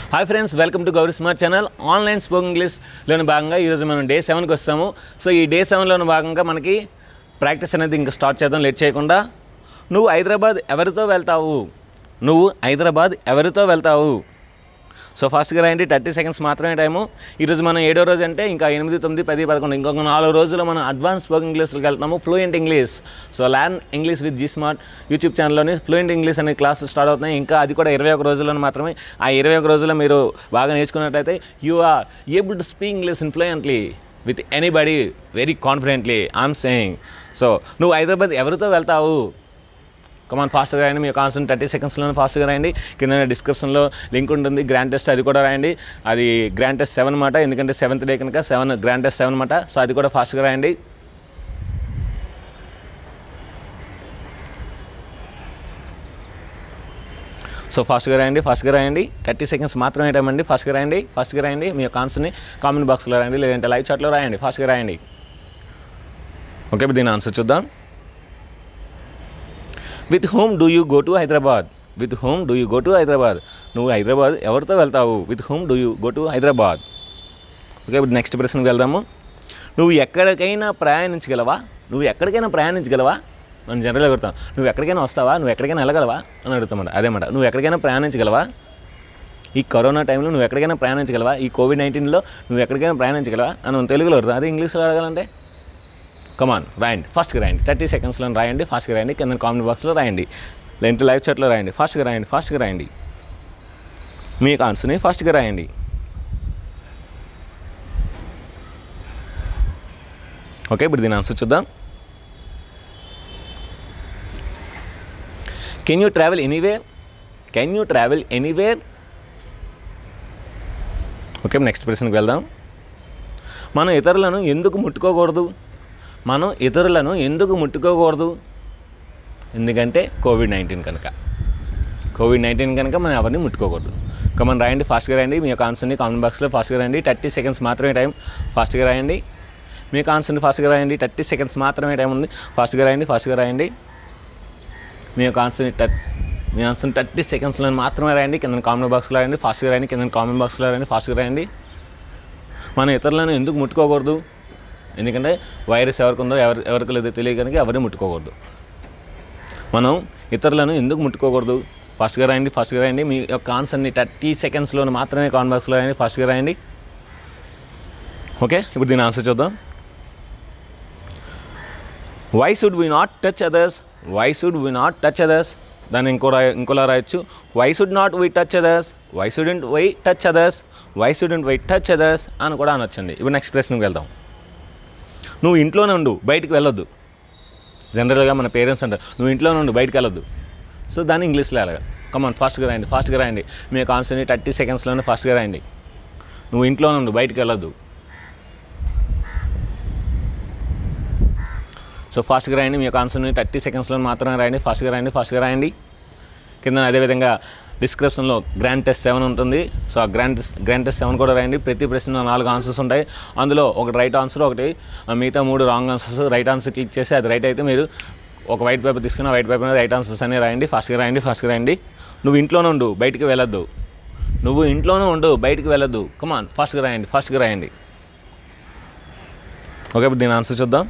hi friends welcome to Gauri smart channel online spoken ఇంగ్లీష్లోని భాగంగా ఈరోజు మనం డే సెవెన్కి వస్తాము సో ఈ డే సెవెన్లోని భాగంగా మనకి ప్రాక్టీస్ అనేది ఇంకా స్టార్ట్ చేద్దాం లేట్ చేయకుండా నువ్వు హైదరాబాద్ ఎవరితో వెళ్తావు నువ్వు హైదరాబాద్ ఎవరితో వెళ్తావు సో ఫాస్ట్గా రాయండి థర్టీ సెకండ్స్ మాత్రమే టైము ఈరోజు మనం ఏడో రోజు అంటే ఇంకా ఎనిమిది తొమ్మిది పది పదకొండు ఇంకొక నాలుగు రోజులు మనం అడ్వాన్స్ స్పోకెన్ ఇంగ్లీష్కి వెళ్తున్నాము fluent English so learn English with G smart YouTube ఛానల్లోని ఫ్లూయెంట్ ఇంగ్లీష్ అనే క్లాస్ స్టార్ట్ అవుతున్నాయి ఇంకా అది కూడా ఇరవై ఒక రోజుల్లో మాత్రమే ఆ ఇరవై ఒక రోజుల్లో మీరు బాగా నేర్చుకున్నట్టయితే you are able to speak English influently with anybody very confidently I'm saying so నువ్వు హైదరాబాద్ ఎవరితో వెళ్తావు కమాన్ ఫాస్ట్గా రాయండి మీ కాన్సన్ థర్టీ సెకండ్స్లో ఫాస్ట్గా రాయండి కింద డిస్క్రిప్షన్లో లింక్ ఉంటుంది గ్రాండ్ టెస్ట్ అది కూడా రాయండి అది గ్రాండ్ టెస్ట్ సెవెన్ మాట ఎందుకంటే సెవెంత్ డే కనుక సెవెన్ గ్రాండ్ టెస్ట్ సెవెన్ మాట సో అది కూడా ఫాస్ట్గా రాయండి సో ఫాస్ట్గా రాయండి ఫాస్ట్గా రాయండి థర్టీ సెకండ్స్ మాత్రమే టైం అండి ఫాస్ట్గా రాయండి ఫాస్ట్గా రాయండి మీ యొక్క ఆన్సర్ని కామెంట్ బాక్స్లో రాయండి లేదంటే లైవ్ చాట్లో రాయండి ఫాస్ట్గా రాయండి ఓకే ఇప్పుడు దీని ఆన్సర్ చూద్దాం with whom do you go to Hyderabad with whom do you go to Hyderabad నువ్వు హైదరాబాద్ ఎవరితో వెళ్తావు with whom do you go to Hyderabad okay ఇప్పుడు నెక్స్ట్ ప్రశ్నకి వెళ్దాము నువ్వు ఎక్కడికైనా ప్రయాణించగలవా నువ్వు ఎక్కడికైనా ప్రయాణించగలవా మనం జనరల్గా అడుగుతాం నువ్వు ఎక్కడికైనా వస్తావా నువ్వు ఎక్కడికైనా వెళ్ళగలవా అని అడుగుతామాట అదేమాట నువ్వు ఎక్కడికైనా ప్రయాణించగలవా ఈ కరోనా టైంలో నువ్వు ఎక్కడికైనా ప్రయాణించగలవా ఈ కోవిడ్ నైన్టీన్లో నువ్వు ఎక్కడికైనా ప్రయాణించగలవా అని మనం తెలుగులో అడుగుతాం అదే ఇంగ్లీష్లో అడగాలంటే కమాన్ రాయండి ఫాస్ట్గా రాయండి థర్టీ సెకండ్స్లో రాయండి ఫాస్ట్గా రాయండి కింద కామెంట్ బాక్స్లో రాయండి లేదంటే లైవ్ చాట్లో రాయండి ఫాస్ట్గా రాయండి ఫాస్ట్గా రాయండి మీకు ఆన్సర్ని ఫాస్ట్గా రాయండి ఓకే ఇప్పుడు దీని ఆన్సర్ చూద్దాం can you travel anywhere can you travel anywhere okay next ప్రశ్నకి వెళ్దాం మనం ఇతరులను ఎందుకు ముట్టుకోకూడదు మనం ఇతరులను ఎందుకు ముట్టుకోకూడదు ఎందుకంటే కోవిడ్ నైన్టీన్ కనుక కోవిడ్ నైన్టీన్ కనుక మనం ఎవరిని ముట్టుకోకూడదు కమన్ రాయండి ఫాస్ట్గా రాయండి మీ యొక్క ఆన్సర్ని కామెంట్ బాక్స్లో ఫాస్ట్గా రాయండి థర్టీ సెకండ్స్ మాత్రమే టైం ఫాస్ట్గా రాయండి మీ యొక్క ఆన్సర్ని ఫాస్ట్గా రాయండి థర్టీ సెకండ్స్ మాత్రమే టైం ఉంది ఫాస్ట్గా రాయండి ఫాస్ట్గా రాయండి మీ యొక్క ఆన్సర్ని టచ్ మీ ఆన్సర్ని థర్టీ సెకండ్స్లో మాత్రమే రాయండి కింద కామెంట్ బాక్స్లో రాయండి ఫాస్ట్గా రాయండి కింద కామెంట్ బాక్స్లో రాయండి ఫాస్ట్గా రాయండి మనం ఇతరులను ఎందుకు ముట్టుకోకూడదు ఎందుకంటే వైరస్ ఎవరికి ఉందో ఎవరి ఎవరికి లేదో తెలియదు కనుక ఎవరిని ముట్టుకోకూడదు మనం ఇతరులను ఎందుకు ముట్టుకోకూడదు ఫాస్ట్గా రాయండి ఫాస్ట్గా రాయండి మీ యొక్క ఆన్సర్ని థర్టీ సెకండ్స్లో మాత్రమే కామెంట్ బాక్స్లో రాయండి ఫాస్ట్గా రాయండి ఓకే ఇప్పుడు దీని ఆన్సర్ చూద్దాం why should we not touch others why should we not touch others దాన్ని ఇంకో రాయ ఇంకోలా రాయొచ్చు why should not why touch others why shouldn't why touch others why shouldn't why touch others అని కూడా అనొచ్చండి ఇప్పుడు నెక్స్ట్ ప్రశ్నకి వెళ్దాం నువ్వు ఇంట్లోనే ఉండు బయటికి వెళ్ళొద్దు జనరల్గా మన పేరెంట్స్ అంటారు నువ్వు ఇంట్లోనే ఉండు బయటికి వెళ్ళొద్దు సో దాన్ని ఇంగ్లీష్లో వెళ్ళగా కమాన్ ఫాస్ట్గా రాయండి ఫాస్ట్గా రాయండి మీ యొక్క ఆన్సర్ని థర్టీ సెకండ్స్లోనే ఫాస్ట్గా రాయండి నువ్వు ఇంట్లోనే ఉండు బయటికి వెళ్ళొద్దు సో ఫాస్ట్గా రాయండి మీ యొక్క ఆన్సర్ని థర్టీ సెకండ్స్లో మాత్రమే రాయండి ఫాస్ట్గా రాయండి ఫాస్ట్గా రాయండి కింద అదేవిధంగా డిస్క్రిప్షన్లో గ్రాండ్ టెస్ట్ సెవెన్ ఉంటుంది సో ఆ grand test grand test seven కూడా రాయండి ప్రతి ప్రశ్న నాలుగు ఆన్సర్స్ ఉంటాయి అందులో ఒకటి రైట్ ఆన్సర్ ఒకటి ఆ, మిగతా మూడు wrong answers right answer click చేసి అది రైట్ అయితే మీరు ఒక వైట్ పేపర్ తీసుకుని వైట్ పేపర్ మీద రైట్ ఆన్సర్స్ అన్ని రాయండి ఫాస్ట్గా రాయండి ఫాస్ట్గా రాయండి నువ్వు ఇంట్లోనే ఉండు బయటికి వెళ్ళొద్దు నువ్వు ఇంట్లోనే ఉండు బయటికి వెళ్ళొద్దు కమాన్ ఫాస్ట్గా రాయండి ఫాస్ట్గా రాయండి ఓకే ఇప్పుడు దీని ఆన్సర్ చూద్దాం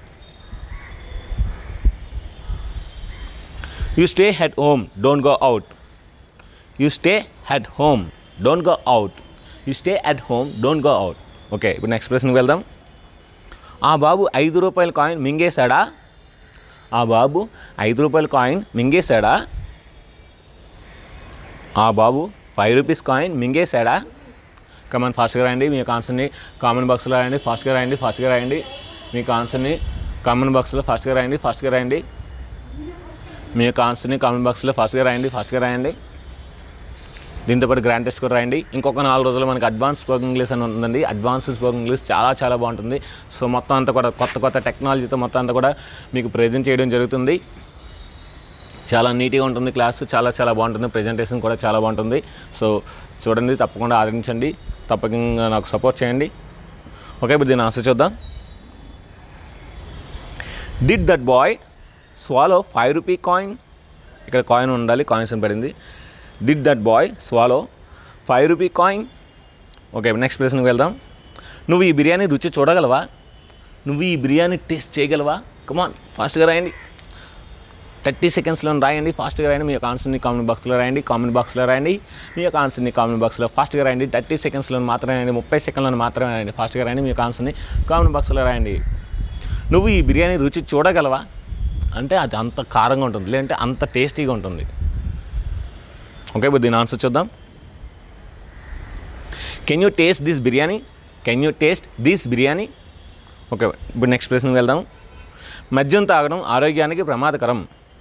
you stay at home don't go out you stay at home don't go out you stay at home don't go out okay ఇప్పుడు నెక్స్ట్ ప్రశ్నకి వెళ్దాం ఆ బాబు ఐదు రూపాయల కాయిన్ మింగేశాడా ఆ బాబు ఐదు రూపాయల కాయిన్ మింగేశాడా ఆ బాబు ఫైవ్ రూపీస్ కాయిన్ మింగేశాడా కమన్ ఫాస్ట్గా రాయండి మీ యొక్క ఆన్సర్ని కామెంట్ బాక్స్లో రాయండి ఫాస్ట్గా రాయండి ఫాస్ట్గా రాయండి మీకు ఆన్సర్ని కామెంట్ బాక్స్లో ఫాస్ట్గా రాయండి ఫాస్ట్గా రాయండి మీ యొక్క ఆన్సర్ని కామెంట్ బాక్స్లో ఫాస్ట్గా రాయండి ఫాస్ట్గా రాయండి దీంతో పాటు గ్రాండ్ టెస్ట్ కూడా రాయండి ఇంకొక నాలుగు రోజులు మనకి అడ్వాన్స్ స్పోకెన్ ఇంగ్లీష్ అని ఉందండి అడ్వాన్స్ స్పోకెన్ ఇంగ్లీష్ చాలా చాలా బాగుంటుంది సో మొత్తం అంతా కూడా కొత్త కొత్త టెక్నాలజీతో మొత్తం అంతా కూడా మీకు ప్రజెంట్ చేయడం జరుగుతుంది చాలా నీట్గా ఉంటుంది క్లాస్ చాలా చాలా బాగుంటుంది ప్రజెంటేషన్ కూడా చాలా బాగుంటుంది సో చూడండి తప్పకుండా ఆదరించండి తప్పకుండా నాకు సపోర్ట్ చేయండి ఓకే ఇప్పుడు దీని ఆన్సర్ చూద్దాం did that boy swallow five rupee coin ఇక్కడ కాయిన్ ఉండాలి కాయిన్స్ అని పడింది did that boy swallow five rupee coin okay next ప్రశ్నకి వెళ్దాం నువ్వు ఈ బిర్యానీ రుచి చూడగలవా నువ్వు ఈ బిర్యానీ టేస్ట్ చేయగలవా కమాన్ ఫాస్ట్గా రాయండి థర్టీ సెకండ్స్లో రాయండి ఫాస్ట్గా రాయండి మీ యొక్క ఆన్సర్ని కామెంట్ బాక్స్లో రాయండి కామెంట్ బాక్స్లో రాయండి మీ యొక్క ఆన్సర్ని కామెంట్ బాక్స్లో ఫాస్ట్గా రాయండి థర్టీ సెకండ్స్లో మాత్రమే రాయండి ముప్పై సెకండ్లో మాత్రమే రాయండి ఫాస్ట్గా రాయండి మీ యొక్క ఆన్సర్ని కామెంట్ బాక్స్లో రాయండి నువ్వు ఈ బిర్యానీ రుచి చూడగలవా అంటే అది అంత కారంగా ఉంటుంది లేదంటే అంత టేస్టీగా ఉంటుంది ఓకే ఇప్పుడు దీని ఆన్సర్ చూద్దాం can you taste this biryani can you taste this biryani okay ఇప్పుడు నెక్స్ట్ ప్రశ్నకి వెళ్దాం మద్యం తాగడం ఆరోగ్యానికి ప్రమాదకరం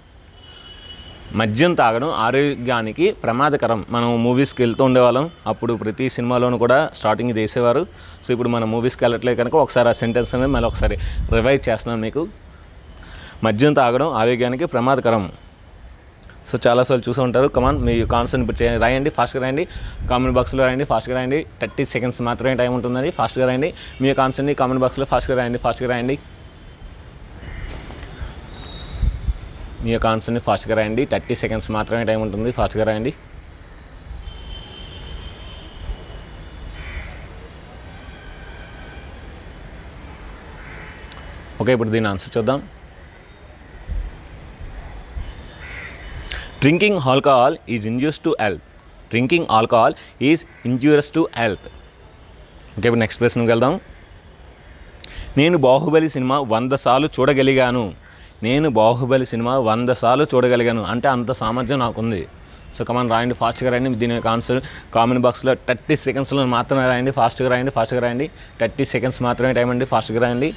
మద్యం తాగడం ఆరోగ్యానికి ప్రమాదకరం మనం మూవీస్కి వెళ్తూ ఉండేవాళ్ళం అప్పుడు ప్రతి సినిమాలోనూ కూడా స్టార్టింగ్ ఇది వేసేవారు సో ఇప్పుడు మనం మూవీస్కి వెళ్ళట్లేదు కనుక ఒకసారి ఆ సెంటెన్స్ అనేది మళ్ళీ ఒకసారి రివైజ్ చేస్తున్నాను మీకు మద్యం తాగడం ఆరోగ్యానికి ప్రమాదకరం సో చాలాసార్లు చూసి ఉంటారు కమాన్ మీ కాన్సర్న్ ఇప్పుడు చేయండి రాయండి ఫాస్ట్గా రాయండి కామెంట్ బాక్స్లో రాయండి ఫాస్ట్గా రాయండి థర్టీ సెకండ్స్ మాత్రమే టైం ఉంటుందండి ఫాస్ట్గా రాయండి మీ కాన్సర్ని కామెంట్ బాక్స్లో ఫాస్ట్గా రాయండి ఫాస్ట్గా రాయండి మీ యొక్క ఆన్సర్ని ఫాస్ట్గా రాయండి థర్టీ సెకండ్స్ మాత్రమే టైం ఉంటుంది ఫాస్ట్గా రాయండి ఓకే ఇప్పుడు దీని ఆన్సర్ చూద్దాం drinking alcohol is injurious to health drinking alcohol is injurious to health okay ఇప్పుడు నెక్స్ట్ ప్రశ్నకి వెళ్దాం నేను బాహుబలి సినిమా వంద సార్లు చూడగలిగాను నేను బాహుబలి సినిమా వంద సార్లు చూడగలిగాను అంటే అంత సామర్థ్యం నాకుంది సో కమాన్ రాయండి ఫాస్ట్గా రాయండి దీని యొక్క ఆన్సర్ కామెంట్ బాక్స్లో థర్టీ సెకండ్స్లో మాత్రమే రాయండి ఫాస్ట్గా రాయండి ఫాస్ట్గా రాయండి థర్టీ సెకండ్స్ మాత్రమే టైం అండి ఫాస్ట్గా రాయండి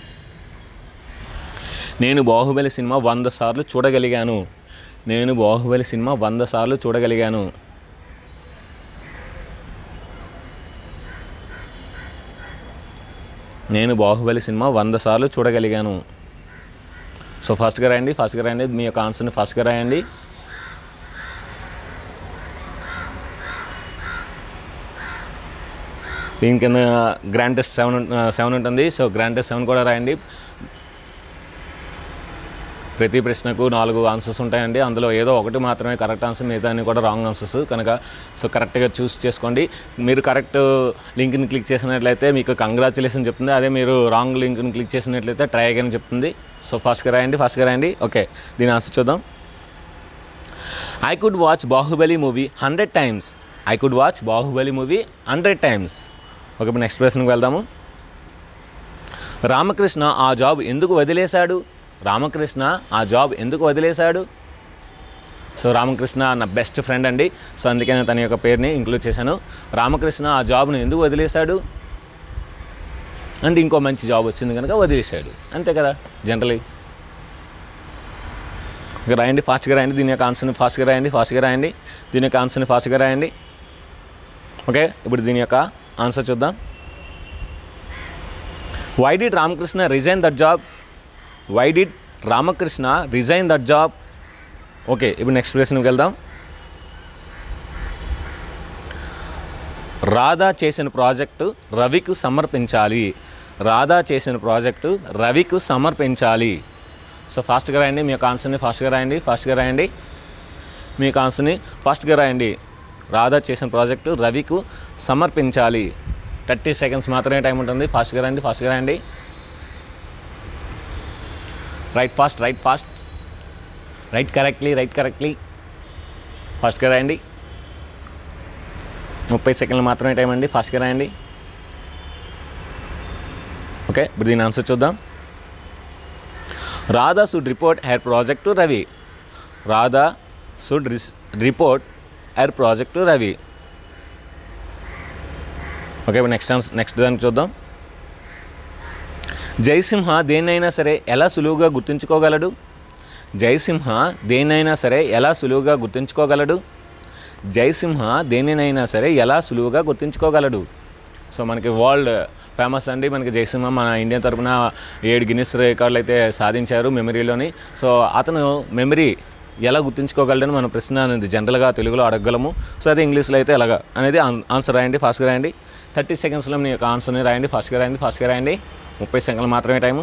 నేను బాహుబలి సినిమా వంద సార్లు చూడగలిగాను నేను బాహుబలి సినిమా వంద సార్లు చూడగలిగాను నేను బాహుబలి సినిమా వంద సార్లు చూడగలిగాను సో ఫాస్ట్గా రాయండి ఫాస్ట్గా రాయండి మీ యొక్క ఆన్సర్ని ఫాస్ట్గా రాయండి దీని కింద గ్రాండ్ టెస్ట్ సెవెన్ సెవెన్ ఉంటుంది సో గ్రాండ్ టెస్ట్ సెవెన్ కూడా రాయండి ప్రతి ప్రశ్నకు నాలుగు ఆన్సర్స్ ఉంటాయండి అందులో ఏదో ఒకటి మాత్రమే కరెక్ట్ ఆన్సర్ మిగతా అన్ని కూడా రాంగ్ ఆన్సర్స్ కనుక సో కరెక్ట్గా చూస్ చేసుకోండి మీరు కరెక్ట్ లింక్ని క్లిక్ చేసినట్లయితే మీకు కంగ్రాచులేషన్ చెప్తుంది అదే మీరు రాంగ్ లింక్ని క్లిక్ చేసినట్లయితే ట్రై అగైన్ చెప్తుంది సో ఫాస్ట్గా రాయండి ఫాస్ట్గా రాయండి ఓకే దీని ఆన్సర్ చూద్దాం I could watch Baahubali movie hundred times I could watch Baahubali movie hundred times okay ఇప్పుడు నెక్స్ట్ ప్రశ్నకు వెళ్దాము రామకృష్ణ ఆ జాబ్ ఎందుకు వదిలేశాడు రామకృష్ణ ఆ జాబ్ ఎందుకు వదిలేశాడు సో రామకృష్ణ నా బెస్ట్ ఫ్రెండ్ అండి సో అందుకే నేను తన యొక్క పేరుని ఇంక్లూడ్ చేశాను రామకృష్ణ ఆ జాబ్ను ఎందుకు వదిలేశాడు అంటే ఇంకో మంచి జాబ్ వచ్చింది కనుక వదిలేశాడు అంతే కదా జనరలీ ఇక రాయండి ఫాస్ట్గా రాయండి దీని యొక్క ఆన్సర్ని ఫాస్ట్గా రాయండి ఫాస్ట్గా రాయండి దీని యొక్క ఆన్సర్ని ఫాస్ట్గా రాయండి ఓకే ఇప్పుడు దీని యొక్క ఆన్సర్ చూద్దాం why did Ramakrishna resign that job why did Ramakrishna resign that job okay ఇప్పుడు నెక్స్ట్ ప్రశ్నకి వెళ్దాం రాధా చేసిన ప్రాజెక్టు రవికు సమర్పించాలి రాధా చేసిన ప్రాజెక్టు రవికు సమర్పించాలి సో ఫాస్ట్గా రాయండి మీ యొక్క ఆన్సర్ని ఫాస్ట్గా రాయండి ఫాస్ట్గా రాయండి మీ యొక్క ఆన్సర్ని ఫాస్ట్గా రాయండి రాధా చేసిన ప్రాజెక్టు రవికు సమర్పించాలి థర్టీ సెకండ్స్ మాత్రమే టైం ఉంటుంది ఫాస్ట్గా రండి ఫాస్ట్గా రండి write fast write fast write correctly write correctly ఫాస్ట్గా రాయండి ముప్పై సెకండ్లు మాత్రమే టైం అండి ఫాస్ట్గా రాయండి ఓకే ఇప్పుడు దీని ఆన్సర్ చూద్దాం Radha should report her project to Ravi Radha should report her project to Ravi okay ఇప్పుడు నెక్స్ట్ ఆన్సర్ నెక్స్ట్ దానికి చూద్దాం జయసింహ దేన్నైనా సరే ఎలా సులువుగా గుర్తుంచుకోగలడు జయసింహ దేన్నైనా సరే ఎలా సులువుగా గుర్తుంచుకోగలడు జయసింహ దేనినైనా సరే ఎలా సులువుగా గుర్తుంచుకోగలడు సో మనకి వరల్డ్ ఫేమస్ అండి మనకి జయసింహ మన ఇండియా తరపున ఏడు గిన్నిస్ రికార్డులు అయితే సాధించారు మెమరీలోని సో అతను మెమరీ ఎలా గుర్తుంచుకోగలడని మన ప్రశ్న అనేది జనరల్గా తెలుగులో అడగగలము సో అదే ఇంగ్లీష్లో అయితే ఎలాగా అనేది ఆన్- ఆన్సర్ రాయండి ఫాస్ట్గా రాయండి థర్టీ సెకండ్స్లో మీ యొక్క ఆన్సర్ని రాయండి ఫాస్ట్గా రాయండి ఫాస్ట్గా రాయండి ముప్పై సెకండ్లు మాత్రమే టైము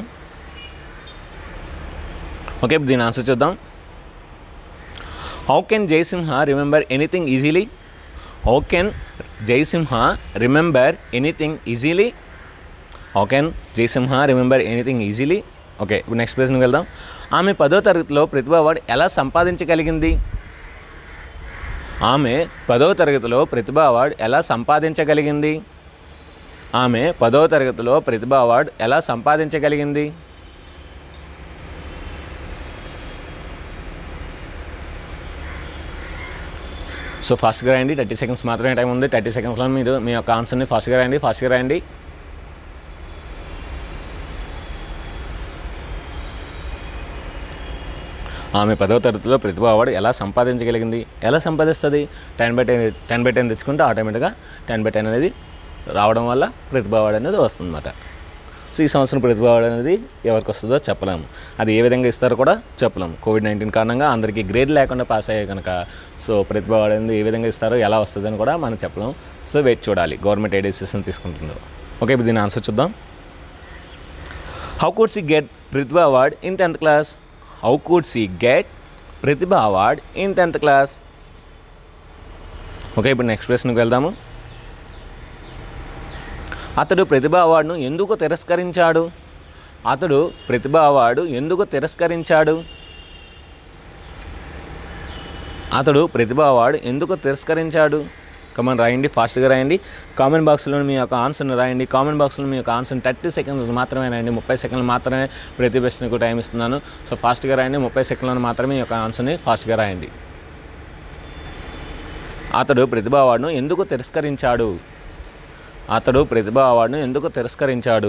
ఓకే ఇప్పుడు దీని ఆన్సర్ చూద్దాం how can Jayasimha remember anything easily how can Jayasimha remember anything easily how can Jayasimha remember anything easily okay ఇప్పుడు నెక్స్ట్ ప్రశ్నకి వెళ్దాం ఆమె పదో తరగతిలో ప్రతిభా అవార్డు ఎలా సంపాదించగలిగింది ఆమె పదవ తరగతిలో ప్రతిభా అవార్డు ఎలా సంపాదించగలిగింది ఆమె పదవ తరగతిలో ప్రతిభా అవార్డు ఎలా సంపాదించగలిగింది సో ఫాస్ట్గా రాయండి థర్టీ సెకండ్స్ మాత్రమే టైం ఉంది థర్టీ సెకండ్స్లో మీరు మీ యొక్క ఆన్సర్ని ఫాస్ట్గా రాయండి ఫాస్ట్గా రాయండి ఆమె పదవ తరగతిలో ప్రతిభా అవార్డు ఎలా సంపాదించగలిగింది ఎలా సంపాదిస్తుంది ten by ten ten by ten తెచ్చుకుంటే ఆటోమేటిక్గా టెన్ బై టెన్ అనేది రావడం వల్ల ప్రతిభా అవార్డు అనేది వస్తుందన్నమాట సో ఈ సంవత్సరం ప్రతిభా అవార్డు అనేది ఎవరికి వస్తుందో చెప్పలేము అది ఏ విధంగా ఇస్తారో కూడా చెప్పలేము కోవిడ్ నైన్టీన్ కారణంగా అందరికీ గ్రేడ్ లేకుండా పాస్ అయ్యాయి కనుక సో ప్రతిభా అవార్డు అనేది ఏ విధంగా ఇస్తారో ఎలా వస్తుందని కూడా మనం చెప్పలేము సో వెయిట్ చూడాలి గవర్నమెంట్ ఏ డెసిషన్ తీసుకుంటుందో ఓకే ఇప్పుడు దీని ఆన్సర్ చూద్దాం how could she get Pratibha award in tenth class how could she get Pratibha award in tenth class okay ఇప్పుడు నెక్స్ట్ ప్రశ్నకి వెళ్దాము అతడు ప్రతిభ అవార్డును ఎందుకు తిరస్కరించాడు అతడు ప్రతిభ అవార్డు ఎందుకు తిరస్కరించాడు అతడు ప్రతిభ అవార్డు ఎందుకు తిరస్కరించాడు కమన్ రాయండి ఫాస్ట్గా రాయండి కామెంట్ బాక్స్లో మీ యొక్క ఆన్సర్ని రాయండి కామెంట్ బాక్స్లో మీ యొక్క ఆన్సర్ థర్టీ సెకండ్స్ మాత్రమే రాయండి ముప్పై సెకండ్లు మాత్రమే ప్రతి ప్రశ్నకు టైం ఇస్తున్నాను సో ఫాస్ట్గా రాయండి ముప్పై సెకండ్లను మాత్రమే మీ యొక్క ఆన్సర్ని ఫాస్ట్గా రాయండి అతడు ప్రతిభ అవార్డును ఎందుకు తిరస్కరించాడు అతడు ప్రతిభ అవార్డును ఎందుకు తిరస్కరించాడు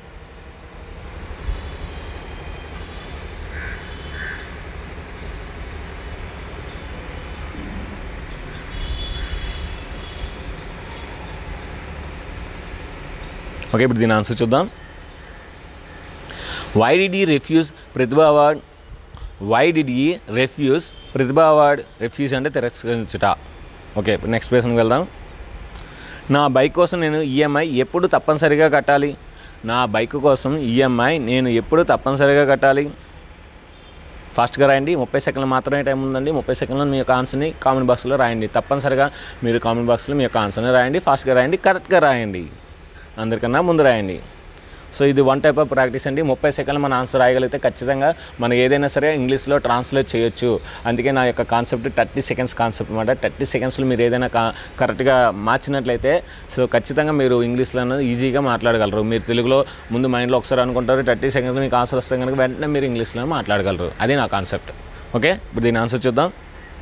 ఓకే ఇప్పుడు దీని ఆన్సర్ చూద్దాం why did he refuse Pratibha award why did he refuse Pratibha award refuse అంటే తిరస్కరించుట ఓకే ఇప్పుడు నెక్స్ట్ ప్రశ్నకి వెళ్దాం నా బైక్ కోసం నేను ఈఎంఐ ఎప్పుడు తప్పనిసరిగా కట్టాలి నా బైక్ కోసం ఈఎంఐ నేను ఎప్పుడు తప్పనిసరిగా కట్టాలి ఫాస్ట్గా రాయండి ముప్పై సెకండ్లు మాత్రమే టైం ఉందండి ముప్పై సెకండ్లో మీ యొక్క ఆన్సర్ని కామెంట్ బాక్స్లో రాయండి తప్పనిసరిగా మీరు కామెంట్ బాక్స్లో మీ యొక్క ఆన్సర్ని రాయండి ఫాస్ట్గా రాయండి కరెక్ట్గా రాయండి అందరికన్నా ముందు రాయండి సో ఇది వన్ టైప్ ఆఫ్ ప్రాక్టీస్ అండి ముప్పై సెకండ్లు మన ఆన్సర్ రాయగలిగితే ఖచ్చితంగా మనం ఏదైనా సరే ఇంగ్లీష్లో ట్రాన్స్లేట్ చేయొచ్చు అందుకే నా యొక్క కాన్సెప్ట్ థర్టీ సెకండ్స్ కాన్సెప్ట్ అనమాట థర్టీ సెకండ్స్లో మీరు ఏదైనా కా కరెక్ట్గా మార్చినట్లయితే సో ఖచ్చితంగా మీరు ఇంగ్లీష్లో అనేది ఈజీగా మాట్లాడగలరు మీరు తెలుగులో ముందు మైండ్లో ఒకసారి అనుకుంటారు థర్టీ సెకండ్స్లో మీకు ఆన్సర్ వస్తే కనుక వెంటనే మీరు ఇంగ్లీష్లో మాట్లాడగలరు అది నా కాన్సెప్ట్ ఓకే ఇప్పుడు దీని ఆన్సర్ చూద్దాం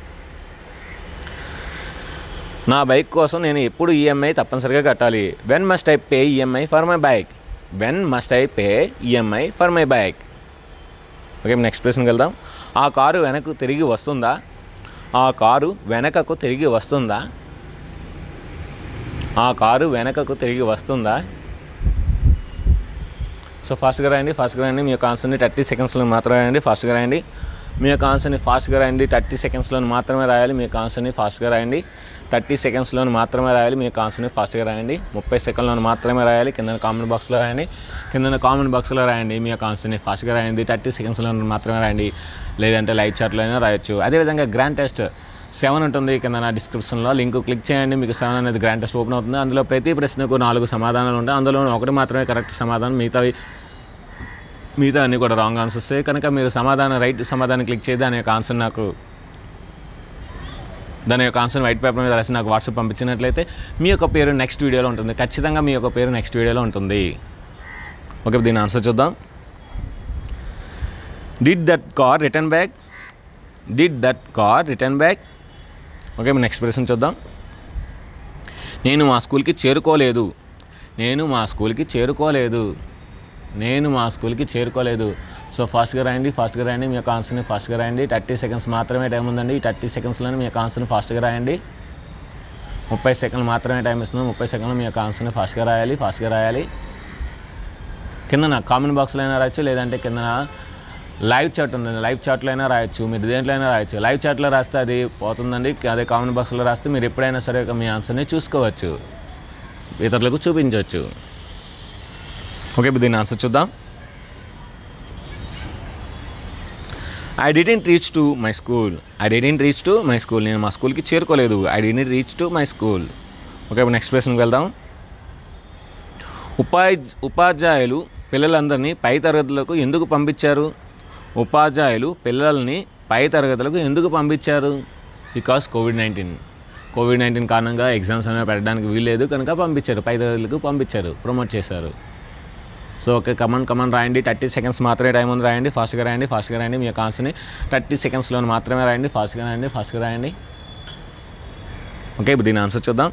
నా బైక్ కోసం నేను ఎప్పుడు ఈఎంఐ తప్పనిసరిగా కట్టాలి when must I pay EMI for my bike when must I pay EMI for my bike okay next ప్రశ్నకి వెళ్దాం ఆ కారు వెనక్కు తిరిగి వస్తుందా ఆ కారు వెనకకు తిరిగి వస్తుందా ఆ కారు వెనకకు తిరిగి వస్తుందా సో ఫాస్ట్గా రాయండి ఫాస్ట్గా రాయండి మీ యొక్క ఆన్సర్ని థర్టీ సెకండ్స్లో మాత్రమే రాయండి ఫాస్ట్గా రాయండి మీ యొక్క ఆన్సర్ని ఫాస్ట్గా రాయండి థర్టీ సెకండ్స్లో మాత్రమే రాయాలి మీ యొక్క ఆన్సర్ని ఫాస్ట్గా రాయండి థర్టీ సెకండ్స్లో మాత్రమే రాయాలి మీ యొక్క ఆన్సర్ని ఫాస్ట్గా రాయండి ముప్పై సెకండ్లో మాత్రమే రాయాలి కింద కామెంట్ బాక్స్లో రాయండి కింద కామెంట్ బాక్స్లో రాయండి మీ యొక్క ఆన్సర్ని ఫాస్ట్గా రాయండి థర్టీ సెకండ్స్లో మాత్రమే రాయండి లేదంటే లైవ్ చాట్లో అయినా రాయొచ్చు అదేవిధంగా గ్రాండ్ టెస్ట్ సెవెన్ ఉంటుంది కింద నా డిస్క్రిప్షన్లో లింక్ క్లిక్ చేయండి మీకు సెవెన్ అనేది గ్రాండ్ టెస్ట్ ఓపెన్ అవుతుంది అందులో ప్రతి ప్రశ్నకు నాలుగు సమాధానాలు ఉంటాయి అందులో ఒకటి మాత్రమే కరెక్ట్ సమాధానం మిగతావి మిగతా అన్నీ కూడా రాంగ్ ఆన్సర్స్ కనుక మీరు సమాధానం రైట్ సమాధానం క్లిక్ చేసి దాని యొక్క ఆన్సర్ నాకు దాని యొక్క ఆన్సర్ వైట్ పేపర్ మీద రాసి నాకు వాట్సాప్ పంపించినట్లయితే మీ యొక్క పేరు నెక్స్ట్ వీడియోలో ఉంటుంది ఖచ్చితంగా మీ యొక్క పేరు నెక్స్ట్ వీడియోలో ఉంటుంది ఓకే దీని ఆన్సర్ చూద్దాం did that car return back did that car return back okay next ప్రశ్న చూద్దాం నేను మా స్కూల్కి చేరుకోలేదు నేను మా స్కూల్కి చేరుకోలేదు నేను మా స్కూల్కి చేరుకోలేదు సో ఫాస్ట్గా రాయండి ఫాస్ట్గా రాయండి మీ యొక్క ఆన్సర్ని ఫాస్ట్గా రాయండి థర్టీ సెకండ్స్ మాత్రమే టైం ఉందండి ఈ థర్టీ సెకండ్స్లోనే మీ యొక్క ఆన్సర్ని ఫాస్ట్గా రాయండి ముప్పై సెకండ్లు మాత్రమే టైం ఇస్తున్నాం ముప్పై సెకండ్లు మీ యొక్క ఆన్సర్ని ఫాస్ట్గా రాయాలి ఫాస్ట్గా రాయాలి కిందన కామెంట్ బాక్స్లో అయినా రాయొచ్చు లేదంటే కిందన లైవ్ చాట్ ఉందండి లైవ్ చాట్లో అయినా రాయొచ్చు మీరు దేంట్లో అయినా రాయొచ్చు లైవ్ చాట్లో రాస్తే అది పోతుందండి అదే కామెంట్ బాక్స్లో రాస్తే మీరు ఎప్పుడైనా సరే మీ ఆన్సర్ని చూసుకోవచ్చు ఇతరులకు చూపించవచ్చు ఓకే ఇప్పుడు దీని ఆన్సర్ చూద్దాం I didn't reach to my school I didn't reach to my school నేను మా స్కూల్కి చేరుకోలేదు I didn't reach to my school okay ఇప్పుడు నెక్స్ట్ ప్రశ్నకి వెళ్దాం ఉపాధ్య ఉపాధ్యాయులు పిల్లలందరినీ పై తరగతులకు ఎందుకు పంపించారు ఉపాధ్యాయులు పిల్లల్ని పై తరగతులకు ఎందుకు పంపించారు because Covid nineteen Covid nineteen కారణంగా ఎగ్జామ్స్ అనేవి పెట్టడానికి వీల్లేదు కనుక పంపించారు పై తరగతులకు పంపించారు ప్రమోట్ చేశారు సో ఓకే కమన్ కమన్ రాయండి థర్టీ సెకండ్స్ మాత్రమే టైం ఉంది రాయండి ఫాస్ట్గా రాయండి ఫాస్ట్గా రాయండి మీ యొక్క ఆన్సర్ని థర్టీ సెకండ్స్లో మాత్రమే రాయండి ఫాస్ట్గా రాయండి ఫాస్ట్గా రాయండి ఓకే ఇప్పుడు దీని ఆన్సర్ చూద్దాం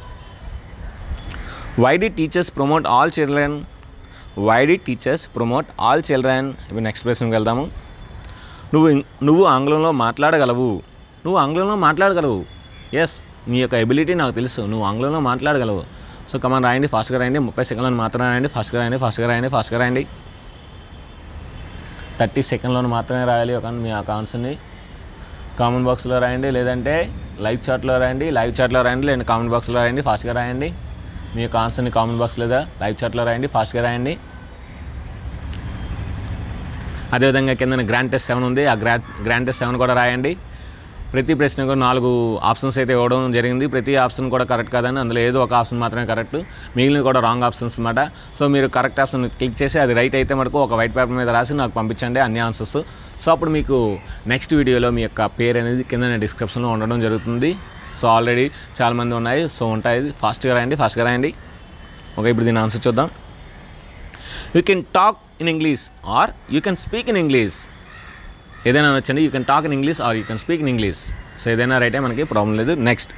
why the teachers promote all children why the teachers promote all children ఇప్పుడు నెక్స్ట్ ప్రశ్నకి వెళ్దాము నువ్వు ఇం- నువ్వు ఆంగ్లంలో మాట్లాడగలవు నువ్వు ఆంగ్లంలో మాట్లాడగలవు ఎస్ నీ యొక్క ఎబిలిటీ నాకు తెలుసు నువ్వు ఆంగ్లంలో మాట్లాడగలవు సో కమాన్ రాయండి ఫాస్ట్గా రాయండి ముప్పై సెకండ్లను మాత్రమే రాయండి ఫాస్ట్గా రాయండి ఫాస్ట్గా రాయండి ఫాస్ట్గా రాయండి థర్టీ సెకండ్లను మాత్రమే రాయాలి ఒక మీ యొక్క ఆన్సర్ని కామెంట్ బాక్స్లో రాయండి లేదంటే లైవ్ చాట్లో రాయండి లైవ్ చాట్లో రాయండి లేదంటే కామెంట్ బాక్స్లో రాయండి ఫాస్ట్గా రాయండి మీ యొక్క ఆన్సర్ని కామెంట్ బాక్స్ లేదా లైవ్ చాట్లో రాయండి ఫాస్ట్గా రాయండి అదేవిధంగా కింద గ్రాండ్ టెస్ట్ సెవెన్ ఉంది ఆ గ్రాండ్ గ్రాండ్ టెస్ట్ సెవెన్ కూడా రాయండి ప్రతి ప్రశ్నకు నాలుగు ఆప్షన్స్ అయితే ఇవ్వడం జరిగింది ప్రతి ఆప్షన్ కూడా కరెక్ట్ కాదని అందులో ఏదో ఒక ఆప్షన్ మాత్రమే కరెక్ట్ మిగిలినవి కూడా రాంగ్ ఆప్షన్స్ అనమాట సో మీరు కరెక్ట్ ఆప్షన్ క్లిక్ చేసి అది రైట్ అయితే మటుకు ఒక వైట్ పేపర్ మీద రాసి నాకు పంపించండి అన్ని ఆన్సర్స్ సో అప్పుడు మీకు నెక్స్ట్ వీడియోలో మీ యొక్క పేరు అనేది కింద డిస్క్రిప్షన్లో ఉండడం జరుగుతుంది సో ఆల్రెడీ చాలామంది ఉన్నాయి సో ఉంటాయి ఫాస్ట్గా రాయండి ఫాస్ట్గా రాయండి ఓకే ఇప్పుడు దీని ఆన్సర్ చూద్దాం you can talk in English or you can speak in English ఏదైనా వచ్చండి you can talk in English or you can speak in English so ఏదైనా రైటే మనకి ప్రాబ్లం లేదు నెక్స్ట్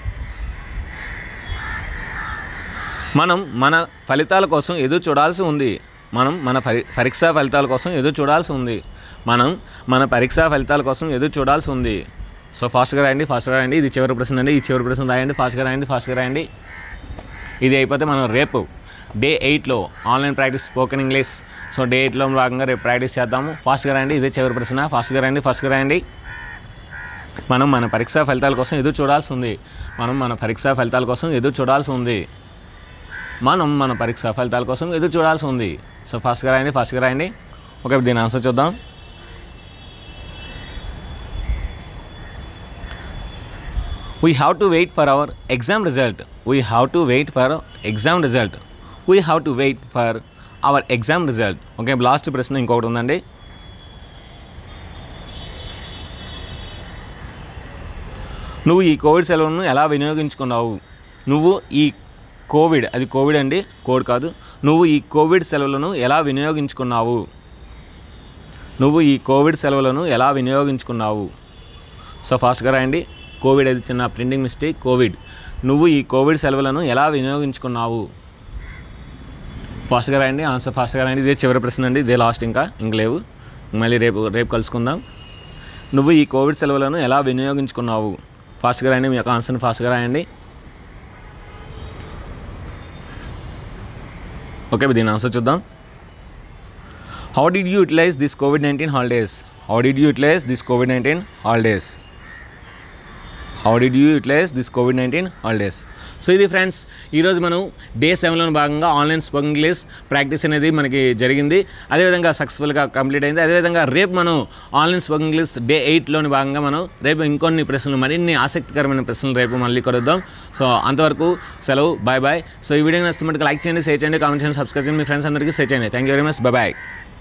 మనం మన ఫలితాల కోసం ఎదురు చూడాల్సి ఉంది మనం మన పరి పరీక్షా ఫలితాల కోసం ఎదురు చూడాల్సి ఉంది మనం మన పరీక్షా ఫలితాల కోసం ఎదురు చూడాల్సి ఉంది సో ఫాస్ట్గా రాయండి ఫాస్ట్గా రాయండి ఇది చివరి ప్రశ్న అండి ఈ చివరి ప్రశ్న రాయండి ఫాస్ట్గా రాయండి ఫాస్ట్గా రాయండి ఇది అయిపోతే మనం రేపు డే ఎయిట్లో online practice spoken English so day ఎయిట్లో భాగంగా రేపు ప్రాక్టీస్ చేద్దాము ఫాస్ట్గా రాయండి ఇదే చివరి ప్రశ్న ఫాస్ట్గా రాయండి ఫాస్ట్గా రాయండి మనం మన పరీక్షా ఫలితాల కోసం ఎదురు చూడాల్సి ఉంది మనం మన పరీక్షా ఫలితాల కోసం ఎదురు చూడాల్సి ఉంది మనం మన పరీక్షా ఫలితాల కోసం ఎదురు చూడాల్సి ఉంది సో ఫాస్ట్గా రాయండి ఫాస్ట్గా రాయండి ఓకే దీని ఆన్సర్ చూద్దాం we have to wait for our exam result we have to wait for exam result we have to wait for our exam result okay last ప్రశ్న ఇంకొకటి ఉందండి నువ్వు ఈ కోవిడ్ సెలవులను ఎలా వినియోగించుకున్నావు నువ్వు ఈ కోవిడ్ అది కోవిడ్ అండి కోడ్ కాదు నువ్వు ఈ కోవిడ్ సెలవులను ఎలా వినియోగించుకున్నావు నువ్వు ఈ కోవిడ్ సెలవులను ఎలా వినియోగించుకున్నావు సో ఫాస్ట్గా రాయండి కోవిడ్ అది చిన్న ప్రింటింగ్ మిస్టేక్ కోవిడ్ నువ్వు ఈ కోవిడ్ సెలవులను ఎలా వినియోగించుకున్నావు ఫాస్ట్గా రాయండి ఆన్సర్ ఫాస్ట్గా రాయండి ఇదే చివరి ప్రశ్న అండి ఇదే లాస్ట్ ఇంకా ఇంక లేవు మళ్ళీ రేపు రేపు కలుసుకుందాం నువ్వు ఈ కోవిడ్ సెలవులను ఎలా వినియోగించుకున్నావు ఫాస్ట్గా రాయండి మీ యొక్క ఆన్సర్ని ఫాస్ట్గా రాయండి ఓకే దీని ఆన్సర్ చూద్దాం how did you utilise this Covid nineteen holidays how did you utilise this Covid nineteen holidays how did you utilise this Covid nineteen holidays so ఇది ఫ్రెండ్స్ ఈరోజు మనం డే సెవెన్లో భాగంగా ఆన్లైన్ స్పోకెన్ ఇంగ్లీష్ ప్రాక్టీస్ అనేది మనకి జరిగింది అదేవిధంగా సక్సెస్ఫుల్గా కంప్లీట్ అయింది అదేవిధంగా రేపు మనం ఆన్లైన్ స్పోకెన్ ఇంగ్లీష్ డే ఎయిట్లోని భాగంగా మనం రేపు ఇంకొన్ని ప్రశ్నలు మరిన్ని ఆసక్తికరమైన ప్రశ్నలు రేపు మళ్ళీ కలుద్దాం సో అంతవరకు సెలవు బాయ్ బాయ్ సో ఈ వీడియో నచ్చినట్టుగా లైక్ చేయండి షేర్ చేయండి కామెంట్ చేయండి సబ్స్క్రైబ్ చేయండి మీ ఫ్రెండ్స్ అందరికీ షేర్ చేయండి thank you very much bye bye